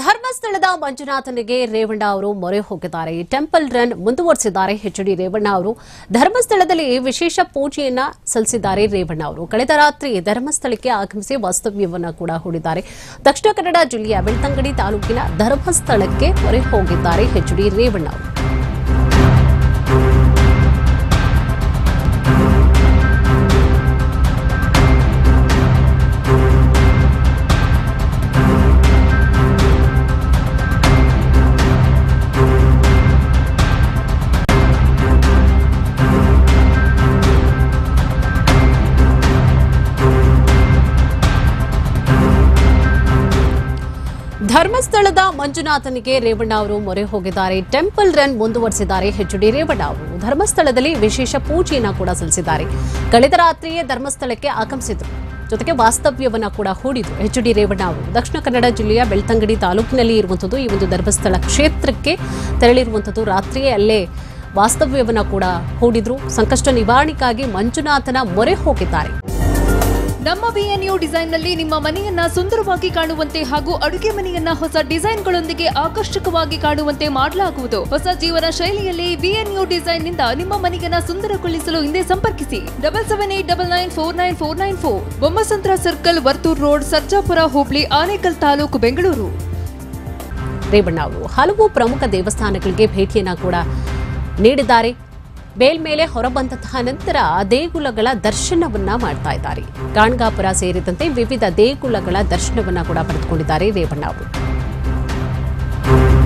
ಧರ್ಮಸ್ಥಳದ ಮಂಜುನಾಥನಿಗೆ ರೇವಣ್ಣ ಅವರು ಮೊರೆ ಹೋಗಿದ್ದಾರೆ ಟೆಂಪಲ್ ರನ್ ಮುಂದುವರೆಸಿದ್ದಾರೆ ಎಚ್ ಡಿ ರೇವಣ್ಣ ಅವರು ಧರ್ಮಸ್ಥಳದಲ್ಲಿ ವಿಶೇಷ ಪೂಜೆಯನ್ನ ಸಲ್ಲಿಸಿದ್ದಾರೆ ರೇವಣ್ಣ ಅವರು ಕಳೆದ ರಾತ್ರಿ ಧರ್ಮಸ್ಥಳಕ್ಕೆ ಆಗಮಿಸಿ ವಾಸ್ತವ್ಯವನ್ನ ಕೂಡ ಹೂಡಿದ್ದಾರೆ ದಕ್ಷಿಣ ಕನ್ನಡ ಜಿಲ್ಲೆಯ ಬೆಳ್ತಂಗಡಿ ತಾಲೂಕಿನ ಧರ್ಮಸ್ಥಳಕ್ಕೆ ಮೊರೆ ಹೋಗಿದ್ದಾರೆ ಎಚ್ ಡಿ ರೇವಣ್ಣ ಅವರು ಧರ್ಮಸ್ಥಳದ ಮಂಜುನಾಥನಿಗೆ ರೇವಣ್ಣ ಅವರು ಮೊರೆ ಹೋಗಿದ್ದಾರೆ ಟೆಂಪಲ್ ರನ್ ಮುಂದುವರೆಸಿದ್ದಾರೆ ಎಚ್ ಡಿ ರೇವಣ್ಣ ಅವರು ಧರ್ಮಸ್ಥಳದಲ್ಲಿ ವಿಶೇಷ ಪೂಜೆಯನ್ನ ಕೂಡ ಸಲ್ಲಿಸಿದ್ದಾರೆ ಕಳೆದ ರಾತ್ರಿಯೇ ಧರ್ಮಸ್ಥಳಕ್ಕೆ ಆಗಮಿಸಿದ್ರು ಜೊತೆಗೆ ವಾಸ್ತವ್ಯವನ್ನ ಕೂಡ ಹೂಡಿದ್ರು ಎಚ್ ಡಿ ರೇವಣ್ಣ ಅವರು ದಕ್ಷಿಣ ಕನ್ನಡ ಜಿಲ್ಲೆಯ ಬೆಳ್ತಂಗಡಿ ತಾಲೂಕಿನಲ್ಲಿ ಇರುವಂಥದ್ದು ಈ ಒಂದು ಧರ್ಮಸ್ಥಳ ಕ್ಷೇತ್ರಕ್ಕೆ ತೆರಳಿರುವಂಥದ್ದು ರಾತ್ರಿಯೇ ಅಲ್ಲೇ ವಾಸ್ತವ್ಯವನ್ನ ಕೂಡ ಹೂಡಿದ್ರು ಸಂಕಷ್ಟ ನಿವಾರಣೆಗಾಗಿ ಮಂಜುನಾಥನ ಮೊರೆ ಹೋಗಿದ್ದಾರೆ ನಮ್ಮ ಬಿಎನ್ಯು ಡಿಸೈನ್ನಲ್ಲಿ ನಿಮ್ಮ ಮನೆಯನ್ನ ಸುಂದರವಾಗಿ ಕಾಣುವಂತೆ ಹಾಗೂ ಅಡುಗೆ ಮನೆಯನ್ನ ಹೊಸ ಡಿಸೈನ್ಗಳೊಂದಿಗೆ ಆಕರ್ಷಕವಾಗಿ ಕಾಣುವಂತೆ ಮಾಡಲಾಗುವುದು ಹೊಸ ಜೀವನ ಶೈಲಿಯಲ್ಲಿ ಬಿಎನ್ಯು ಡಿಸೈನ್ ನಿಂದ ನಿಮ್ಮ ಮನೆಯನ್ನ ಸುಂದರಗೊಳಿಸಲು ಹಿಂದೆ ಸಂಪರ್ಕಿಸಿ double seven eight double nine four nine four nine four Bommasandra circle Varthur road Sarjapura ಹೋಬಳಿ ಆನೇಕಲ್ ತಾಲೂಕು ಬೆಂಗಳೂರು ರೇವಣ್ಣ ಅವರು ಹಲವು ಪ್ರಮುಖ ದೇವಸ್ಥಾನಗಳಿಗೆ ಭೇಟಿಯನ್ನ ಕೂಡ ನೀಡಿದ್ದಾರೆ ಮೇಲ್ಮೇಲೆ ಹೊರಬಂದಂತಹ ನಂತರ ದೇಗುಲಗಳ ದರ್ಶನವನ್ನ ಮಾಡ್ತಾ ಇದ್ದಾರೆ ಗಾಣಗಾಪುರ ಸೇರಿದಂತೆ ವಿವಿಧ ದೇಗುಲಗಳ ದರ್ಶನವನ್ನ ಕೂಡ ಪಡೆದುಕೊಂಡಿದ್ದಾರೆ ರೇವಣ್ಣ ಅವರು